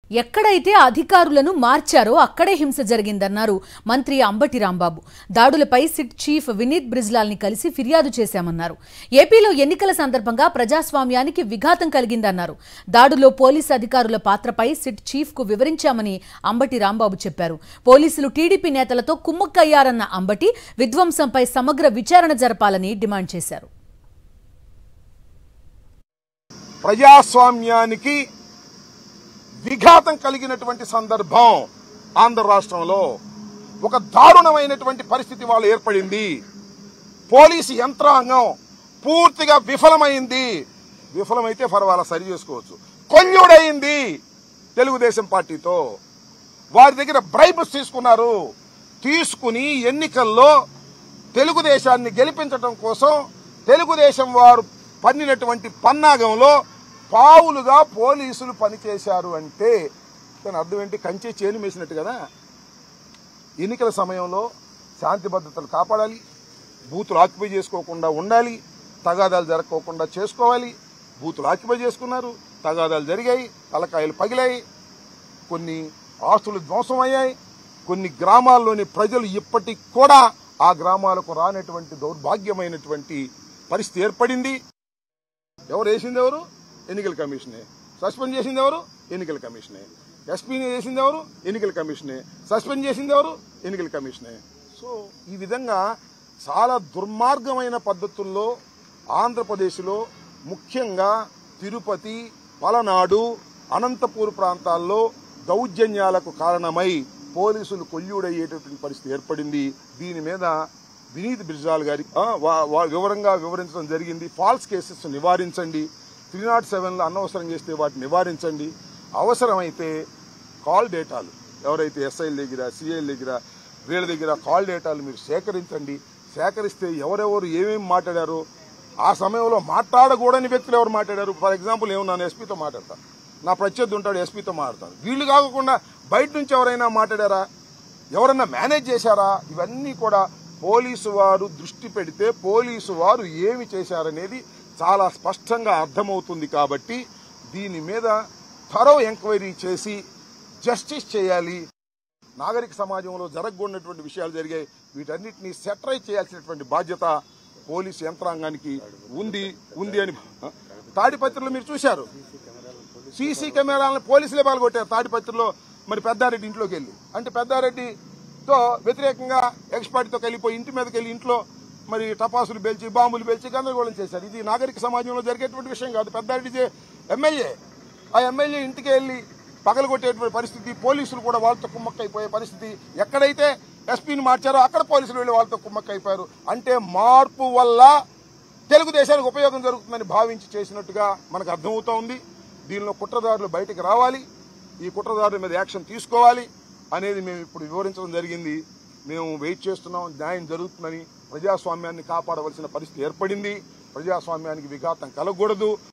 ఎక్కడైతే అధికారులను మార్చారో అక్కడే హింస జరిగిందన్నారు మంత్రి అంబటి రాంబాబు దాడులపై సిట్ చీఫ్ వినీత్ బ్రిజ్లాల్ని కలిసి ఫిర్యాదు చేశామన్నారు ఏపీలో ఎన్నికల సందర్భంగా ప్రజాస్వామ్యానికి విఘాతం కలిగిందన్నారు దాడులో పోలీసు అధికారుల పాత్రపై సిట్ చీఫ్ కు వివరించామని అంబటి రాంబాబు చెప్పారు పోలీసులు టీడీపీ నేతలతో కుమ్మక్కయ్యారన్న అంబటి విధ్వంసంపై సమగ్ర విచారణ జరపాలని డిమాండ్ చేశారు ప్రజాస్వామ్యానికి విఘాతం కలిగినటువంటి సందర్భం ఆంధ్ర రాష్ట్రంలో ఒక దారుణమైనటువంటి పరిస్థితి వాళ్ళు ఏర్పడింది పోలీసు యంత్రాంగం పూర్తిగా విఫలమైంది విఫలమైతే పర్వాలా సరి చేసుకోవచ్చు కొల్లుడయింది తెలుగుదేశం పార్టీతో వారి దగ్గర బ్రైబ్స్ తీసుకున్నారు తీసుకుని ఎన్నికల్లో తెలుగుదేశాన్ని గెలిపించడం కోసం తెలుగుదేశం వారు పన్నినటువంటి పన్నాగంలో పావులుగా పోలీసులు పనిచేశారు అంటే దాని అర్థం ఏంటి కంచె చేను వేసినట్టు కదా ఎన్నికల సమయంలో శాంతి భద్రతలు కాపాడాలి బూతులు ఆక్యుపై చేసుకోకుండా ఉండాలి తగాదాలు జరగకోకుండా చేసుకోవాలి బూతులు ఆక్యుపై చేసుకున్నారు తగాదాలు జరిగాయి తలకాయలు పగిలాయి కొన్ని ఆస్తులు ధ్వంసమయ్యాయి కొన్ని గ్రామాల్లోని ప్రజలు ఇప్పటికి కూడా ఆ గ్రామాలకు రానటువంటి దౌర్భాగ్యమైనటువంటి పరిస్థితి ఏర్పడింది ఎవరు వేసింది ఎవరు ఎన్నికల కమిషనే సస్పెండ్ చేసింది ఎవరు ఎన్నికల కమిషనే ఎస్పీని చేసింది ఎవరు ఎన్నికల కమిషనే సస్పెండ్ చేసింది ఎవరు ఎన్నికల కమిషనే సో ఈ విధంగా చాలా దుర్మార్గమైన పద్ధతుల్లో ఆంధ్రప్రదేశ్లో ముఖ్యంగా తిరుపతి పలనాడు అనంతపూర్ ప్రాంతాల్లో దౌర్జన్యాలకు కారణమై పోలీసులు కొల్యూడయ్యేటటువంటి పరిస్థితి ఏర్పడింది దీని మీద వినీత్ బిర్జాల్ గారి ఆ, వా- వా- వివరంగా వివరించడం జరిగింది ఫాల్స్ కేసెస్ నివారించండి త్రీ నాట్ సెవెన్లో అనవసరం చేస్తే వాటిని నివారించండి అవసరమైతే కాల్ డేటాలు ఎవరైతే ఎస్ఐల దగ్గర సిఐల దగ్గర వీళ్ళ దగ్గర కాల్ డేటాలు మీరు సేకరించండి సేకరిస్తే ఎవరెవరు ఏమేమి మాట్లాడారో ఆ సమయంలో మాట్లాడకూడని వ్యక్తులు ఎవరు మాట్లాడారు ఫర్ ఎగ్జాంపుల్ ఏమన్నాను ఎస్పీతో మాట్లాడతాను నా ప్రత్యర్థి ఉంటాడు ఎస్పీతో మాట్లాడతాను వీళ్ళు కాకుండా బయట నుంచి ఎవరైనా మాట్లాడారా ఎవరన్నా మేనేజ్ చేశారా ఇవన్నీ కూడా పోలీసు వారు దృష్టి పెడితే పోలీసు వారు ఏమి చేశారనేది చాలా స్పష్టంగా అర్థమవుతుంది కాబట్టి దీని మీద థరో ఎంక్వైరీ చేసి జస్టిస్ చేయాలి నాగరిక సమాజంలో జరగకూడనటువంటి విషయాలు జరిగాయి వీటన్నిటిని సెటరైజ్ చేయాల్సినటువంటి బాధ్యత పోలీసు యంత్రాంగానికి ఉంది ఉంది అని తాడిపత్రిలో మీరు చూశారు సీసీ కెమెరాలను పోలీసులే పాల్గొట్టారు తాడిపత్రిలో మరి పెద్దారెడ్డి ఇంట్లోకి వెళ్ళి అంటే పెద్దారెడ్డితో వ్యతిరేకంగా ఎక్స్పర్ట్తో కలిపోయి ఇంటి మీదకి వెళ్ళి ఇంట్లో మరి టపాసులు పేల్చి బాంబులు పేల్చి గందరగోళం చేశారు ఇది నాగరిక సమాజంలో జరిగేటువంటి విషయం కాదు పెద్దారెడ్డి చే- ఎమ్మెల్యే ఆ ఎమ్మెల్యే ఇంటికి వెళ్ళి పగలగొట్టేటువంటి పరిస్థితి పోలీసులు కూడా వాళ్ళతో కుమ్మక్కైపోయే పరిస్థితి ఎక్కడైతే ఎస్పీని మార్చారో అక్కడ పోలీసులు వెళ్ళి వాళ్ళతో కుమ్మక్కైపోయారు అంటే మార్పు వల్ల తెలుగుదేశానికి ఉపయోగం జరుగుతుందని భావించి చేసినట్టుగా మనకు అర్థమవుతా ఉంది దీనిలో కుట్రదారులు బయటకు రావాలి ఈ కుట్రదారుల మీద యాక్షన్ తీసుకోవాలి అనేది మేము ఇప్పుడు వివరించడం జరిగింది మేము వెయిట్ చేస్తున్నాం న్యాయం జరుగుతుందని ప్రజాస్వామ్యాన్ని కాపాడవలసిన పరిస్థితి ఏర్పడింది ప్రజాస్వామ్యానికి విఘాతం కలగకూడదు